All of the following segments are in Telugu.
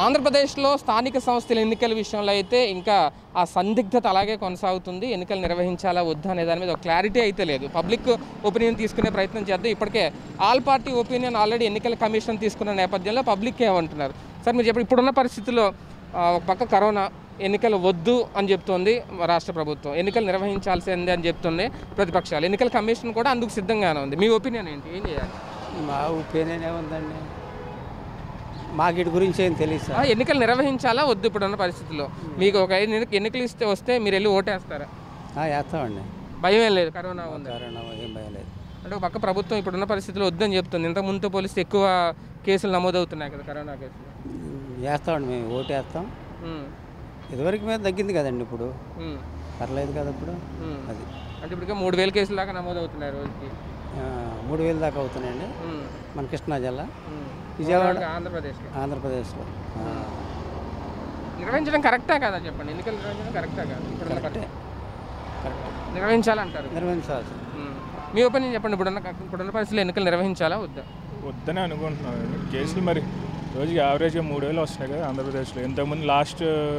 ఆంధ్రప్రదేశ్లో స్థానిక సంస్థల ఎన్నికల విషయంలో అయితే ఇంకా ఆ సందిగ్ధత అలాగే కొనసాగుతుంది ఎన్నికలు నిర్వహించాలా వద్దా అనే దాని మీద ఒక క్లారిటీ అయితే లేదు పబ్లిక్ ఒపీనియన్ తీసుకునే ప్రయత్నం చేద్దాం ఇప్పటికే ఆల్ పార్టీ ఒపీనియన్ ఆల్రెడీ ఎన్నికల కమిషన్ తీసుకున్న నేపథ్యంలో పబ్లిక్ ఏమంటున్నారు సార్ మీరు చెప్పండి ఇప్పుడున్న పరిస్థితుల్లో ఆ, ఒక పక్క కరోనా ఎన్నికలు వద్దు అని చెప్తోంది రాష్ట్ర ప్రభుత్వం ఎన్నికలు నిర్వహించాల్సిందే అని చెప్తుంది ప్రతిపక్షాలు ఎన్నికల కమిషన్ కూడా అందుకు సిద్ధంగానే ఉంది మీ ఒపీనియన్ ఏంటి ఏం చేయాలి మా ఒపీనియన్ ఏముందండి మాకు ఇటు గురించి ఏం తెలియదు ఆ, సార్ ఎన్నికలు నిర్వహించాలా వద్దు ఇప్పుడున్న పరిస్థితుల్లో మీకు ఒక ఐదు ఎన్ని- ఎన్నికలు ఇస్తే వస్తే మీరు వెళ్ళి ఓటేస్తారా ఆ, వేస్తామండి భయం ఏం లేదు కరోనా ఉంది కరోనా ఏం భయం లేదు అంటే ఒక పక్క ప్రభుత్వం ఇప్పుడున్న పరిస్థితుల్లో వద్దని చెప్తుంది ఇంతకు ముందుతో పోలిస్తే ఎక్కువ కేసులు నమోదవుతున్నాయి కదా కరోనా కేసులు ఉమ్, వేస్తామండి మేము ఓటు వేస్తాం ఉమ్, ఇదివరకు మీద తగ్గింది కదండి ఇప్పుడు ఉమ్, పర్లేదు కదా ఇప్పుడు ఉమ్. అది అంటే ఇప్పుడు మూడు వేల కేసుల దాకా నమోదవుతున్నాయి రోజుకి ఆ, మూడు వేలు దాకా అవుతున్నాయండి ఉమ్, మన కృష్ణా జిల్లా ఉమ్. విజయవాడ ఆంధ్రప్రదేశ్లో ఆంధ్రప్రదేశ్లో ఆ, నిర్వహించడం కరెక్టా కదా చెప్పండి ఎన్నికలు నిర్వహించడం కరెక్టా కాదు ఇప్పుడున్న పరిస్థితి నిర్వహించాలంటారు నిర్వహించాల్సి ఉమ్. మీ ఒపీనియన్ చెప్పండి ఇప్పుడున్న ఇప్పుడున్న పరిస్థితుల్లో ఎన్నికలు నిర్వహించాలా వద్దా వద్దనే అనుకుంటున్నాను కేసులు మరి రోజుకి యావరేజ్గా మూడు వేలు వస్తున్నాయి కదా ఆంధ్రప్రదేశ్లో ఇంతకుముందు లాస్ట్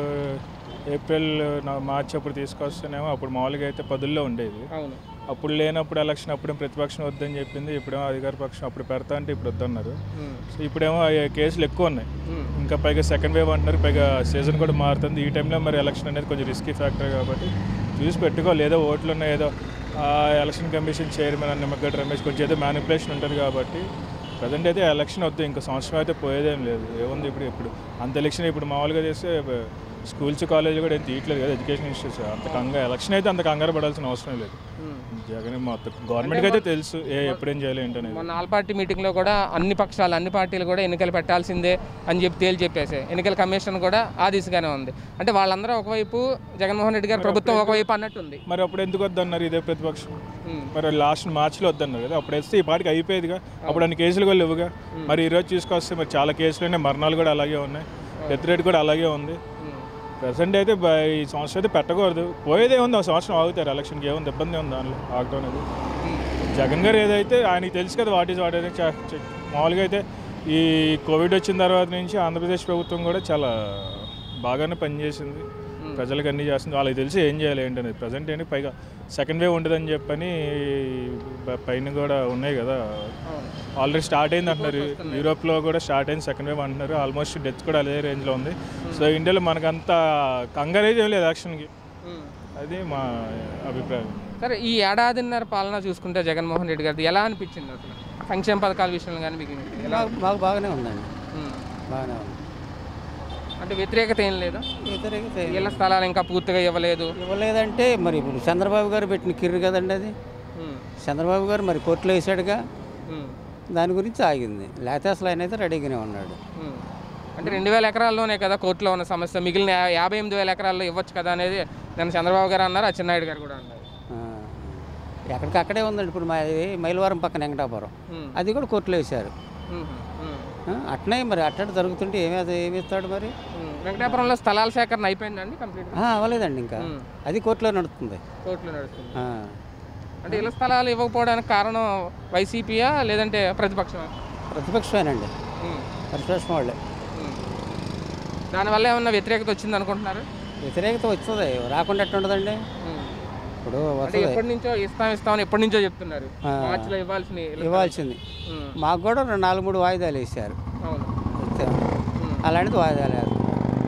ఏప్రిల్ నా- మార్చ్ అప్పుడు తీసుకొస్తేనేమో అప్పుడు మామూలుగా అయితే పదుల్లో ఉండేది అవును అప్పుడు లేనప్పుడు ఎలక్షన్ అప్పుడు ప్రతిపక్షం వద్దని చెప్పింది ఇప్పుడేమో అధికార పక్షం అప్పుడు పెడతా అంటే ఇప్పుడు వద్దన్నారు ఉమ్, సో ఇప్పుడేమో ఆ కేసులు ఎక్కువ ఉన్నాయి ఉమ్, ఇంకా పైగా సెకండ్ వేవ్ అంటున్నారు పైగా సీజన్ కూడా మారుతుంది ఈ టైంలో మరి ఎలక్షన్ అనేది కొంచెం రిస్కీ ఫ్యాక్టర్ కాబట్టి చూసి పెట్టుకోవాలి ఏదో ఓట్లు ఉన్నాయి ఏదో ఆ ఎలక్షన్ కమిషన్ చైర్మన్ అన్న నిమ్మగడ్డ రమేష్ కొంచెం ఏదో మ్యానిపులేషన్ ఉంటుంది కాబట్టి ప్రజెంట్ అయితే ఎలక్షన్ వద్దు ఇంకా సంవత్సరం అయితే పోయేదేం లేదు ఏముంది ఇప్పుడు ఇప్పుడు అంత ఎలక్షన్ ఇప్పుడు మామూలుగా చేస్తే స్కూల్స్ కాలేజ్ కూడా ఏం తీయట్లేదు కదా ఎడ్యుకేషన్ ఇన్స్టిట్యూట్స్ అంత కంగారు ఎలక్షన్ అయితే అంత కంగారు పడాల్సిన అవసరం లేదు ఉమ్. జగన్ మొత్తం గవర్నమెంట్కి అయితే తెలుసు ఏ ఎప్పుడేం చేయాలి ఏంటనేది మొన్న ఆల్ పార్టీ మీటింగ్లో కూడా అన్ని పక్షాలు అన్ని పార్టీలు కూడా ఎన్నికలు పెట్టాల్సిందే అని చెప్పి తేల్చి చెప్పేసి ఎన్నికల కమిషన్ కూడా ఆ దిశగానే ఉంది అంటే వాళ్ళందరూ ఒకవైపు జగన్మోహన్ రెడ్డి గారి ప్రభుత్వం ఒకవైపు అన్నట్టుంది మరి అప్పుడు ఎందుకు వద్దన్నారు ఇదే ప్రతిపక్షం ఉమ్, మరి లాస్ట్ మార్చిలో వద్దన్నారు కదా అప్పుడు వేస్తే ఈ పాటికి అయిపోయేదిగా అప్పుడు అన్ని కేసులు కూడా లేవుగా మరి ఈరోజు తీసుకొస్తే మరి చాలా కేసులు ఉన్నాయి మరణాలు కూడా అలాగే ఉన్నాయి డెత్ రేట్ కూడా అలాగే ఉంది ఉమ్, ప్రజెంట్ అయితే బ- ఈ సంవత్సరం అయితే పెట్టకూడదు పోయేదే ఉంది ఒక సంవత్సరం ఆగుతారు ఎలక్షన్కి ఏముంది ఇబ్బంది ఉంది దానిలో ఆగటం అనేది ఉమ్, జగన్ గారు ఏదైతే ఆయనకి తెలుసు కదా వాట్ ఈజ్ వాట్ అనేది చా- చ- మామూలుగా అయితే ఈ కోవిడ్ వచ్చిన తర్వాత నుంచి ఆంధ్రప్రదేశ్ ప్రభుత్వం కూడా చాలా బాగానే పనిచేసింది ప్రజలకు అన్నీ చేస్తుంది వాళ్ళకి తెలిసి ఏం చేయాలి ఏంటనేది ప్రజెంట్ ఏంటి పైగా సెకండ్ వేవ్ ఉండదని చెప్పని బ- పైన కూడా ఉన్నాయి కదా అవును ఆల్రెడీ స్టార్ట్ అయింది అంటున్నారు యూరోప్లో కూడా స్టార్ట్ అయింది సెకండ్ వేవ్ అంటున్నారు ఆల్మోస్ట్ డెత్ కూడా అదే రేంజ్లో ఉంది సో ఇండియాలో మనకంత కంగారు అయితే ఏం లేదు యాక్షన్కి ఉమ్. అది మా అభిప్రాయం సరే ఈ ఏడాదిన్నర పాలన చూసుకుంటే జగన్మోహన్ రెడ్డి గారిది ఎలా అనిపించింది అసలు సంక్షేమ పథకాల విషయంలో కానీ మీకు ఎలా మాకు మాకు బాగానే ఉందండి ఉమ్. బాగానే ఉంది అంటే వ్యతిరేకత ఏం లేదా వ్యతిరేకత ఏం ఇళ్ల స్థలాలు ఇంకా పూర్తిగా ఇవ్వలేదు ఇవ్వలేదంటే మరి ఇప్పుడు చంద్రబాబు గారు పెట్టిన కిర్రు కదండి అది ఉమ్, చంద్రబాబు గారు మరి కోర్టులో వేసాడుగా ఉమ్, దాని గురించి ఆగింది లేకపోతే అసలు ఆయన అయితే రెడీగానే ఉన్నాడు ఉమ్. అంటే రెండు వేల ఎకరాల్లోనే కదా కోర్టులో ఉన్న సమస్య మిగిలిన యా- యాభై ఎనిమిది వేల ఎకరాల్లో ఇవ్వచ్చు కదా అనేది నేను చంద్రబాబు గారు అన్నారు అచ్చెన్నాయుడు గారు కూడా అన్నారు ఆ. ఎక్కడికక్కడే ఉందండి ఇప్పుడు మా ఇది మైలవరం పక్కన వెంకటాపురం ఉమ్, అది కూడా కోర్టులో వేశారు ఉమ్, ఉమ్, ఆ, అట్నే మరి అట్టడి జరుగుతుంటే ఏమి అది ఏమి ఇస్తాడు మరి ఉమ్. వెంకటాపురంలో స్థలాల సేకరణ అయిపోయిందండి కంప్లీట్ ఆ, అవ్వలేదండి ఇంకా ఉమ్. అది కోర్టులో నడుస్తుంది కోర్టులో నడుస్తుంది ఆ. అంటే ఇళ్ల స్థలాలు ఇవ్వకపోవడానికి కారణం వైసీపీయా లేదంటే ప్రతిపక్షమా ప్రతిపక్షమేనండి ఉమ్, ప్రతిపక్షం వాళ్ళే ఉమ్. దానివల్ల ఏమన్నా వ్యతిరేకత వచ్చింది అనుకుంటున్నారు వ్యతిరేకత వస్తుంది రాకుండా ఎట్లా ఉండదండి ఇప్పుడు అంటే వస్తుంది ఎప్పటి నుంచో ఇస్తాం ఇస్తామని ఎప్పటి నుంచో చెప్తున్నారు ఆ. మార్చిలో ఇవ్వాల్సిన ఇళ్ల ఇవ్వాల్సింది ఉమ్, మాకు కూడా రెండు నాలుగు మూడు వాయిదాలు వేసారు అవును అంతే. ఉమ్. అలాంటిది వాయిదాలు వేస్తారు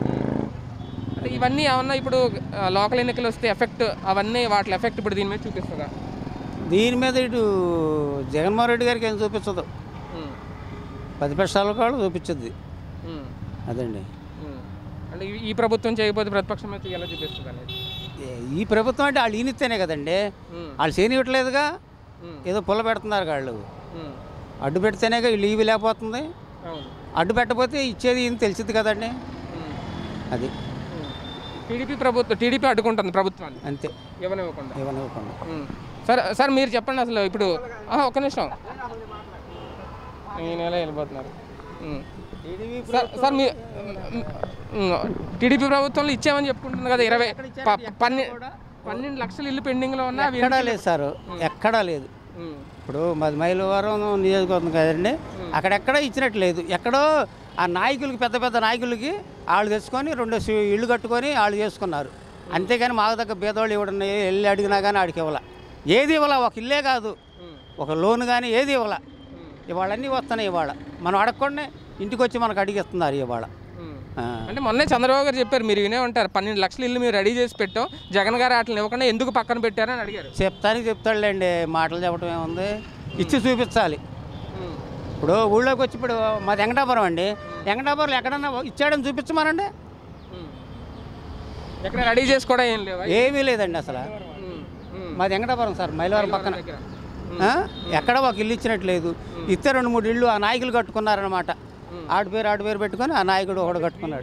అంటే ఇవన్నీ ఏమన్నా ఇప్పుడు ఆ, లోకల్ ఎన్నికలు వస్తే ఎఫెక్ట్ అవన్నీ వాటి ఎఫెక్ట్ ఇప్పుడు దీని మీద చూపిస్తుందా దీని మీద ఇటు జగన్మోహన్ రెడ్డి గారికి ఏం చూపించదు ఉమ్, ప్రతిపక్షాలు కూడా చూపించద్ది ఉమ్, అదండి ఉమ్. అంటే ఈ- ఈ ప్రభుత్వం చేయకపోతే ప్రతిపక్షం మీద ఎలా చూపిస్తుంది అనేది ఏ- ఈ ప్రభుత్వం అంటే వాళ్ళు ఈనిస్తేనే కదండి ఉమ్, వాళ్ళు చేయనివ్వట్లేదుగా ఉమ్, ఏదో పుల్ల పెడుతున్నారు వాళ్ళు ఉమ్. అడ్డు పెడితేనేగా వీళ్ళు ఇవి లేకపోతుంది అవును అడ్డు పెట్టకపోతే ఇచ్చేది ఈయన తెలిసింది కదండి ఉమ్, అది ఉమ్. టీడీపీ ప్రభుత్వం టీడీపీ అడ్డుకుంటుంది ప్రభుత్వాన్ని అంతే ఇవ్వనివ్వకుండా ఇవ్వనివ్వకుండా ఉమ్. సార్ సార్ మీరు చెప్పండి అసలు ఇప్పుడు ఆ, ఒక్క నిమిషం ఈ నెల వెళ్ళిపోతున్నారు ఉమ్. సార్ సార్ మీ టీడీపీ ప్రభుత్వంలో ఇచ్చామని చెప్పుకుంటుంది కదా ఇరవై ప- పన్నె పన్నెండు లక్షల ఇల్లు పెండింగ్లో ఉన్నా అవి ఎక్కడా లేదు సార్ ఎక్కడా లేదు ఉమ్, ఇప్పుడు మాది మైలవరం నియోజకవర్గం కదండి అక్కడెక్కడ ఇచ్చినట్టు లేదు ఎక్కడో ఆ నాయకులకి పెద్ద పెద్ద నాయకులకి వాళ్ళు తెచ్చుకొని రెండు సి- ఇళ్ళు కట్టుకొని వాళ్ళు చేసుకున్నారు అంతేగాని మాకు దగ్గర బీదవాళ్ళు ఇవ్వడం వెళ్ళి అడిగినా కానీ ఆడికి ఇవ్వాల ఏది ఇవ్వాల ఒక ఇల్లే కాదు ఒక లోన్ కానీ ఏది ఇవ్వాల ఇవాళ అన్నీ వస్తున్నాయి ఇవాళ మనం అడగకుండా ఇంటికి వచ్చి మనకు అడిగిస్తున్నారు ఇవాళ ఆ. అంటే మొన్నే చంద్రబాబు గారు చెప్పారు మీరు వినే ఉంటారు పన్నెండు లక్షల ఇల్లు మీరు రెడీ చేసి పెట్టాం జగన్ గారు వాటిని ఇవ్వకుండా ఎందుకు పక్కన పెట్టారని అడిగారు చెప్తానికి చెప్తాడులేండి మాటలు చెప్పడం ఏముంది ఇచ్చి చూపించాలి ఇప్పుడు ఊళ్ళోకి వచ్చి ఇప్పుడు మాది వెంకటాపురం అండి వెంకటాపురంలో ఎక్కడన్నా ఇచ్చాడని చూపించమనండి ఎక్కడ రెడీ చేసి కూడా ఏం లేవా ఏమీ లేదండి అసలు ఉమ్, ఉమ్. మాది వెంకటాపురం సార్ మైలవరం పక్కన దగ్గర. ఆ? ఎక్కడ ఒక ఇల్లు ఇచ్చినట్టు లేదు ఇస్తే రెండు మూడు ఇళ్ళు ఆ నాయకులు కట్టుకున్నారనమాట ఆడి పేరు ఆడి పేరు పెట్టుకొని ఆ నాయకుడు ఒకడు కట్టుకున్నాడు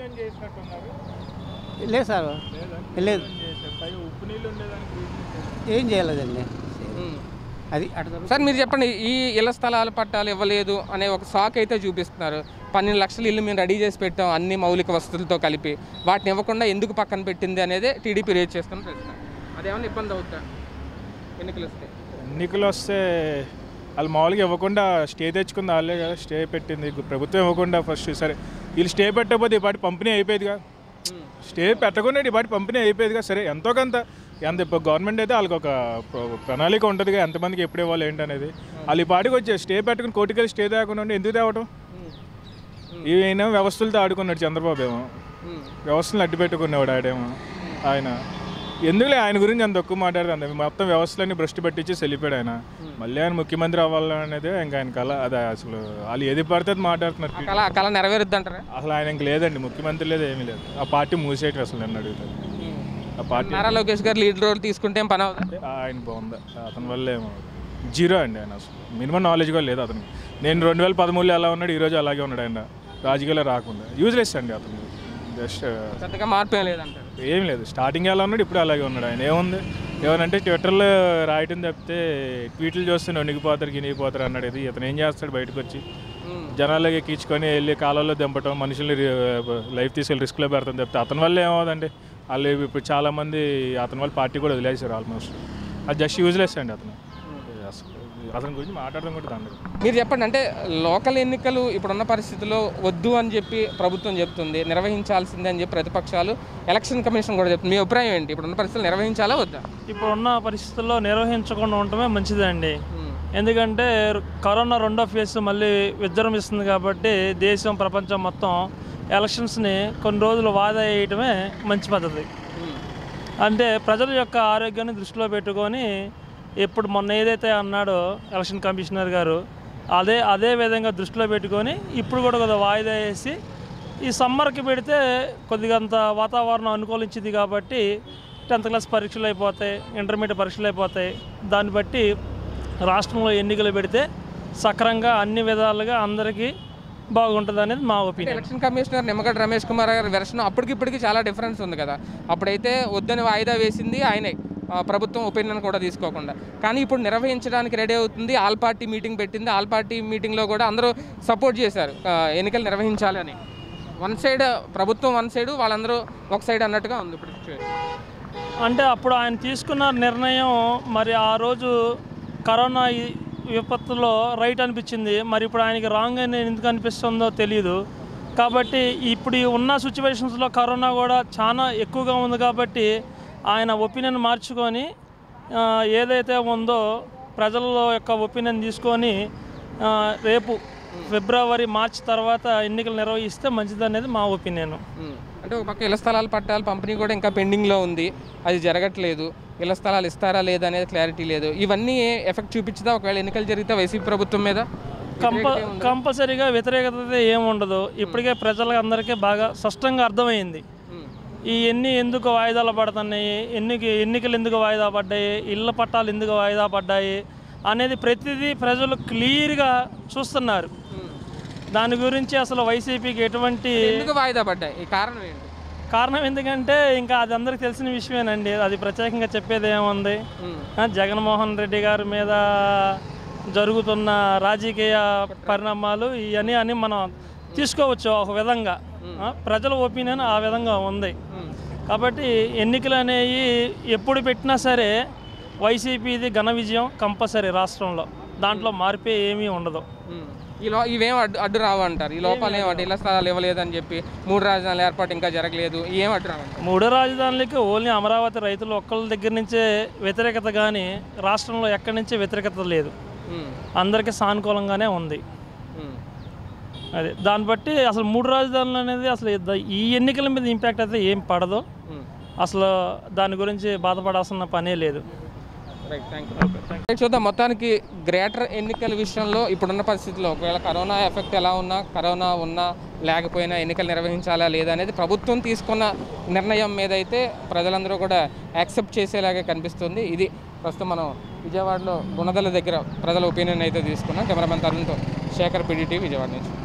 లేదు సార్ లేదు ఉప్పు నీళ్ళు ఉండేదానికి ఏం చేయలేదండి ఉమ్. అది అటు జరుగు- సార్ మీరు చెప్పండి ఈ ఇళ్ల స్థలాల పట్టాలు ఇవ్వలేదు అనే ఒక సాక్ అయితే చూపిస్తున్నారు పన్నెండు లక్షల ఇల్లు మేము రెడీ చేసి పెట్టాం అన్ని మౌలిక వసతులతో కలిపి వాటిని ఇవ్వకుండా ఎందుకు పక్కన పెట్టింది అనేది టీడీపీ రేజ్ చేస్తున్న ప్రశ్న అదేమన్నా ఇబ్బంది అవుతా ఎన్నికలు వస్తే ఎన్నికలు వస్తే వాళ్ళు మామూలుగా ఇవ్వకుండా స్టే తెచ్చుకుంది వాళ్ళే కదా స్టే పెట్టింది ప్రభుత్వం ఇవ్వకుండా ఫస్ట్ సరే వీళ్ళు స్టే పెట్టకపోతే ఈ పాటి పంపిణీ అయిపోయేదిగా స్టే పెట్టకుండా ఈ పాటి పంపిణీ అయిపోయేదిగా సరే ఎంతో కొంత ఎంత ఇప్పుడు గవర్నమెంట్ అయితే వాళ్ళకి ఒక ప్ర- ప్రణాళిక ఉంటుందిగా ఎంతమందికి ఎప్పుడు ఇవ్వాలి ఏంటనేది వాళ్ళు ఈ పాటికి వచ్చే స్టే పెట్టుకుని కోటికెళ్ళి స్టే తేకుండా ఉండి ఎందుకు తేవటం ఈయన వ్యవస్థలతో ఆడుకున్నాడు చంద్రబాబు ఏమో వ్యవస్థలను అడ్డు పెట్టుకునేవాడు ఆడేమో ఆయన ఎందుకులే ఆయన గురించి అంత తక్కువ మాట్లాడుతుంది మొత్తం వ్యవస్థలన్నీ భ్రష్టు పెట్టించి వెళ్ళిపోయాడు ఆయన మళ్ళీ ఆయన ముఖ్యమంత్రి అవ్వాలనేది ఇంకా ఆయన కళ అదే అసలు వాళ్ళు ఏది పడితే అది మాట్లాడుతున్నారు ఆ కళ ఆ కళ నెరవేరుద్ది అంటారా అసలు ఆయన ఇంక లేదండి ముఖ్యమంత్రి లేదు ఏమీ లేదు ఆ పార్టీ మూసేయటం అసలు నన్ను అడుగుతారు ఆ పార్టీ నారా లోకేష్ గారు లీడ్ రోల్ తీసుకుంటే ఏం పని అవుదా అంటే ఆయన బాగుంది అతని వల్ల ఏమో జీరో అండి ఆయన అసలు మినిమం నాలెడ్జ్ కూడా లేదు అతనికి నేను రెండు వేల పదమూడులో ఎలా ఉన్నాడు ఈరోజు అలాగే ఉన్నాడు ఆయన రాజకీయాల్లో రాకుండా యూజ్లెస్ అండి అతను జస్ట్ పెద్దగా మార్పు ఏం లేదంటారు ఏం లేదు స్టార్టింగ్ ఎలా ఉన్నాడు ఇప్పుడు అలాగే ఉన్నాడు ఆయన ఏముంది ఏమనంటే ట్విట్టర్లో రాయటం తప్పితే ట్వీట్లు చూస్తే నొనిగిపోతారు గినిగిపోతారు అన్నాడు ఇది ఇతను ఏం చేస్తాడు బయటకు వచ్చి ఉమ్. జనాలకి ఎక్కించుకొని వెళ్ళి కాలాల్లో దింపటం మనుషుల్ని లైఫ్ తీసుకెళ్ళి రిస్క్లో పెడతాం తప్పితే అతని వల్ల ఏమవుదండి వాళ్ళు ఇప్పుడు చాలామంది అతని వల్ల పార్టీ కూడా వదిలేశారు ఆల్మోస్ట్ అది జస్ట్ యూజ్లెస్ అండి అతను అసలు అతని గురించి మాట్లాడడం కూడా దండదు మీరు చెప్పండి అంటే లోకల్ ఎన్నికలు ఇప్పుడున్న పరిస్థితుల్లో వద్దు అని చెప్పి ప్రభుత్వం చెప్తుంది నిర్వహించాల్సిందే అని చెప్పి ప్రతిపక్షాలు ఎలక్షన్ కమిషన్ కూడా చెప్తుంది మీ అభిప్రాయం ఏంటి ఇప్పుడున్న పరిస్థితులు నిర్వహించాలా వద్దా ఇప్పుడున్న పరిస్థితుల్లో నిర్వహించకుండా ఉండటమే మంచిదండి ఎందుకంటే కరోనా రెండో ఫేజ్ మళ్ళీ విజృంభిస్తుంది కాబట్టి దేశం ప్రపంచం మొత్తం ఎలక్షన్స్ని కొన్ని రోజులు వాయిదా వేయటమే మంచి పద్ధతి అంటే ప్రజల యొక్క ఆరోగ్యాన్ని దృష్టిలో పెట్టుకొని ఇప్పుడు మొన్న ఏదైతే అన్నాడో ఎలక్షన్ కమిషనర్ గారు అదే అదే విధంగా దృష్టిలో పెట్టుకొని ఇప్పుడు కూడా కొద్దిగా వాయిదా వేసి ఈ సమ్మర్కి పెడితే కొద్దిగా అంత వాతావరణం అనుకూలించింది కాబట్టి టెన్త్ క్లాస్ పరీక్షలు అయిపోతాయి ఇంటర్మీడియట్ పరీక్షలు అయిపోతాయి దాన్ని బట్టి రాష్ట్రంలో ఎన్నికలు పెడితే సక్రంగా అన్ని విధాలుగా అందరికీ బాగుంటుంది అనేది మా opinion election commissioner Nimmagadda Ramesh Kumar గారి వెర్షన్ అప్పటికి ఇప్పటికి చాలా డిఫరెన్స్ ఉంది కదా అప్పుడైతే వద్దని వాయిదా వేసింది ఆయనే ఆ, ప్రభుత్వం ఒపీనియన్ కూడా తీసుకోకుండా కానీ ఇప్పుడు నిర్వహించడానికి రెడీ అవుతుంది ఆల్ పార్టీ మీటింగ్ పెట్టింది ఆల్ పార్టీ మీటింగ్లో కూడా అందరూ సపోర్ట్ చేశారు ఆ, ఎన్నికలు నిర్వహించాలి అని వన్ సైడ్ ప్రభుత్వం వన్ సైడ్ వాళ్ళందరూ ఒక సైడ్ అన్నట్టుగా ఉంది ఇప్పుడు సిచ్యువేషన్ అంటే అప్పుడు ఆయన తీసుకున్న నిర్ణయం మరి ఆ రోజు కరోనా ఈ విపత్తులో రైట్ అనిపించింది మరి ఇప్పుడు ఆయనకి రాంగ్ అని ఎందుకు అనిపిస్తుందో తెలియదు కాబట్టి ఇప్పుడు ఈ ఉన్న సిచ్యువేషన్స్లో కరోనా కూడా చాలా ఎక్కువగా ఉంది కాబట్టి ఆయన ఒపీనియన్ మార్చుకొని ఆ, ఏదైతే ఉందో ప్రజల యొక్క ఒపీనియన్ తీసుకొని ఆ, రేపు ఫిబ్రవరి మార్చ్ తర్వాత ఎన్నికలు నిర్వహిస్తే మంచిదనేది మా ఒపీనియన్ ఉమ్. అంటే ఒక పక్క ఇళ్ల స్థలాల పట్టాలు పంపిణీ కూడా ఇంకా పెండింగ్లో ఉంది అది జరగట్లేదు ఇళ్ల స్థలాలు ఇస్తారా లేదా అనేది క్లారిటీ లేదు ఇవన్నీ ఎఫెక్ట్ చూపించదా ఒకవేళ ఎన్నికలు జరిగితే వైసీపీ ప్రభుత్వం మీద కంప కంపల్సరీగా వ్యతిరేకత అయితే ఏముండదు ఇప్పటికే ప్రజలకు అందరికీ బాగా స్పష్టంగా అర్థమైంది ఉమ్. ఈ ఎన్ని ఎందుకు వాయిదాలు పడుతున్నాయి ఎన్నిక ఎన్నికలు ఎందుకు వాయిదా పడ్డాయి ఇళ్ళ పట్టాలు ఎందుకు వాయిదా పడ్డాయి అనేది ప్రతిదీ ప్రజలు క్లియర్గా చూస్తున్నారు దాని గురించి అసలు వైసీపీకి ఎటువంటి ఎందుకు వాయిదా పడ్డాయి ఈ కారణం ఏంటి కారణం ఎందుకంటే ఇంకా అది అందరికి తెలిసిన విషయమేనండి అది ప్రత్యేకంగా చెప్పేది ఏముంది ఉమ్. ఆ, జగన్మోహన్ రెడ్డి గారి మీద జరుగుతున్న రాజకీయ పరిణామాలు ఇవన్నీ అని మనం తీసుకోవచ్చు ఒక విధంగా ఆ, ప్రజల ఒపీనియన్ ఆ విధంగా ఉంది ఉమ్. కాబట్టి ఎన్నికలు అనేవి ఎప్పుడు పెట్టినా సరే వైసీపీది ఘన విజయం కంపల్సరీ రాష్ట్రంలో దాంట్లో మార్పే ఏమీ ఉండదు ఉమ్. ఈ లో ఇవేం అడ్డు అడ్డు రావు అంటారు ఈ లోపాలు ఏం అడ్డు ఇళ్ల స్థలాలు ఇవ్వలేదని చెప్పి మూడు రాజధానుల ఏర్పాటు ఇంకా జరగలేదు ఏం అడ్డు రావంటారు మూడు రాజధానులకి ఓన్లీ అమరావతి రైతులు ఒక్కళ్ళ దగ్గర నుంచే వ్యతిరేకత కానీ రాష్ట్రంలో ఎక్కడి నుంచి వ్యతిరేకత లేదు ఉమ్, అందరికీ సానుకూలంగానే ఉంది ఉమ్, అదే దాన్ని బట్టి అసలు మూడు రాజధానులు అనేది అసలు ద- ఈ ఎన్నికల మీద ఇంపాక్ట్ అయితే ఏం పడదు ఉమ్. అసలు దాని గురించి బాధపడాల్సిన పనే లేదు రైట్ థ్యాంక్ యూ రైట్ చూద్దాం మొత్తానికి గ్రేటర్ ఎన్నికల విషయంలో ఇప్పుడున్న పరిస్థితుల్లో ఒకవేళ కరోనా ఎఫెక్ట్ ఎలా ఉన్నా కరోనా ఉన్నా లేకపోయినా ఎన్నికలు నిర్వహించాలా లేదా అనేది ప్రభుత్వం తీసుకున్న నిర్ణయం మీద అయితే ప్రజలందరూ కూడా యాక్సెప్ట్ చేసేలాగే కనిపిస్తుంది ఇది ప్రస్తుతం మనం విజయవాడలో గుణదల దగ్గర ప్రజల ఒపీనియన్ అయితే తీసుకున్నాం కెమెరామెన్ తరుణ్తో శేఖర్ పిడిటి విజయవాడ నుంచి